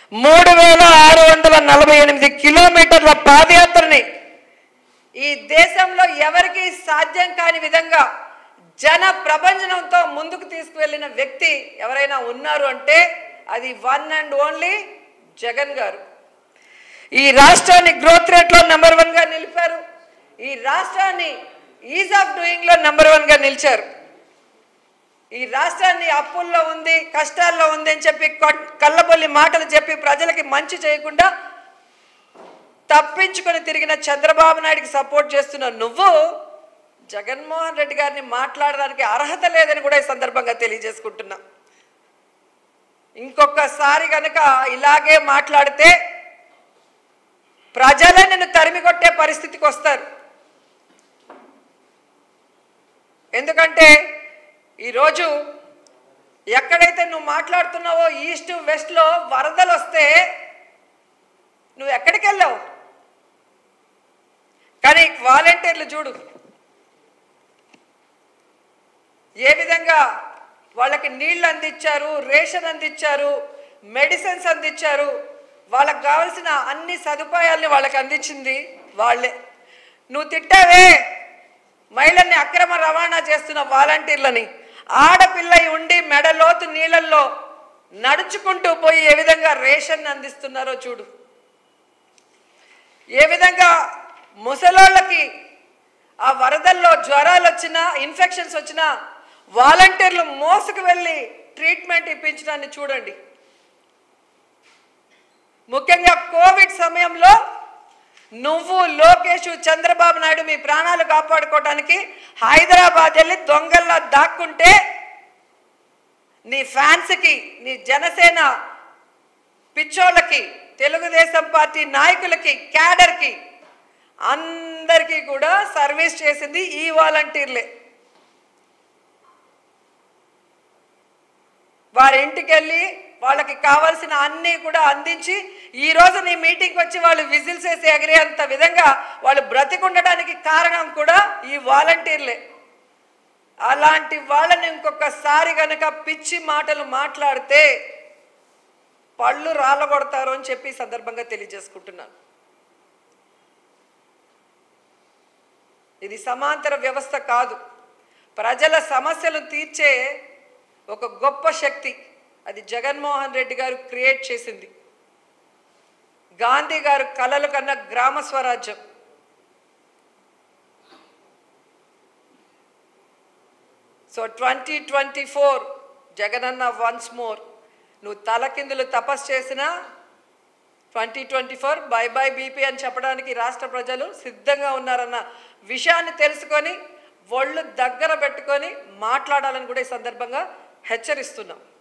మూడు వేల ఆరు వందల నలభై ఎనిమిది కిలోమీటర్ల పాదయాత్రని ఈ దేశంలో ఎవరికి సాధ్యం కాని విధంగా జన ప్రభంజనంతో ముందుకు తీసుకువెళ్ళిన వ్యక్తి ఎవరైనా ఉన్నారు అంటే అది వన్ అండ్ ఓన్లీ జగన్ గారు ఈ రాష్ట్రాన్ని గ్రోత్ రేట్లో నెంబర్ వన్ గా నిలిపారు ఈ రాష్ట్రాన్ని ఈజ్ ఆఫ్ డూయింగ్ లో నెంబర్ వన్ గా నిలిచారు ఈ రాష్ట్రాన్ని అప్పుల్లో ఉంది కష్టాల్లో ఉంది అని చెప్పి కొట్- కళ్ళబొల్లి మాటలు చెప్పి ప్రజలకి మంచి చేయకుండా తప్పించుకొని తిరిగిన చంద్రబాబు నాయుడికి సపోర్ట్ చేస్తున్న నువ్వు జగన్మోహన్ రెడ్డి గారిని మాట్లాడడానికి అర్హత లేదని కూడా ఈ సందర్భంగా తెలియజేసుకుంటున్నా ఇంకొకసారి గనక ఇలాగే మాట్లాడితే ప్రజలే నిన్ను తరిమి కొట్టే పరిస్థితికి వస్తారు ఎందుకంటే ఈరోజు ఎక్కడైతే నువ్వు మాట్లాడుతున్నావో ఈస్ట్ వెస్ట్లో వరదలు వస్తే నువ్వు ఎక్కడికి వెళ్ళావు కానీ వాలంటీర్లు చూడు ఏ విధంగా వాళ్ళకి నీళ్లు అందించారు రేషన్ అందించారు మెడిసిన్స్ అందించారు వాళ్ళకి కావాల్సిన అన్ని సదుపాయాల్ని వాళ్ళకి అందించింది వాళ్ళే నువ్వు తిట్టావే మహిళల్ని అక్రమ రవాణా చేస్తున్న వాలంటీర్లని ఆడపిల్ల ఉండి మెడలోతు నీళ్ళల్లో నడుచుకుంటూ పోయి ఏ విధంగా రేషన్ అందిస్తున్నారో చూడు ఏ విధంగా ముసలోళ్ళకి ఆ వరదల్లో జ్వరాలు వచ్చినా ఇన్ఫెక్షన్స్ వచ్చినా వాలంటీర్లు మోసుకు వెళ్ళి ట్రీట్మెంట్ ఇప్పించడాన్ని చూడండి ముఖ్యంగా కోవిడ్ సమయంలో నువ్వు లోకేష్ చంద్రబాబు నాయుడు మీ ప్రాణాలు కాపాడుకోవడానికి హైదరాబాద్ వెళ్ళి దొంగల్లా దాక్కుంటే నీ ఫ్యాన్స్కి నీ జనసేన పిచ్చోళ్ళకి తెలుగుదేశం పార్టీ నాయకులకి క్యాడర్కి అందరికీ కూడా సర్వీస్ చేసింది ఈ వాలంటీర్లే వారి ఇంటికి వెళ్ళి వాళ్ళకి కావాల్సిన అన్నీ కూడా అందించి ఈ రోజు నీ మీటింగ్కి వచ్చి వాళ్ళు విజిల్స్ వేసి ఎగిరేంత విధంగా వాళ్ళు బ్రతికుండడానికి కారణం కూడా ఈ వాలంటీర్లే అలాంటి వాళ్ళని ఇంకొకసారి గనక పిచ్చి మాటలు మాట్లాడితే పళ్ళు రాలగొడతారు అని చెప్పి ఈ సందర్భంగా తెలియజేసుకుంటున్నాను ఇది సమాంతర వ్యవస్థ కాదు ప్రజల సమస్యలు తీర్చే ఒక గొప్ప శక్తి అది జగన్మోహన్ రెడ్డి గారు క్రియేట్ చేసింది గాంధీ గారు కలలు కన్న గ్రామ స్వరాజ్యం సో ట్వంటీ ట్వంటీ ఫోర్ జగనన్న వన్స్ మోర్ నువ్వు తలకిందులు తపస్సు చేసినా twenty twenty four bye bye BP అని చెప్పడానికి రాష్ట్ర ప్రజలు సిద్ధంగా ఉన్నారన్న విషయాన్ని తెలుసుకొని ఒళ్ళు దగ్గర పెట్టుకొని మాట్లాడాలని కూడా ఈ సందర్భంగా హెచ్చరిస్తున్నాం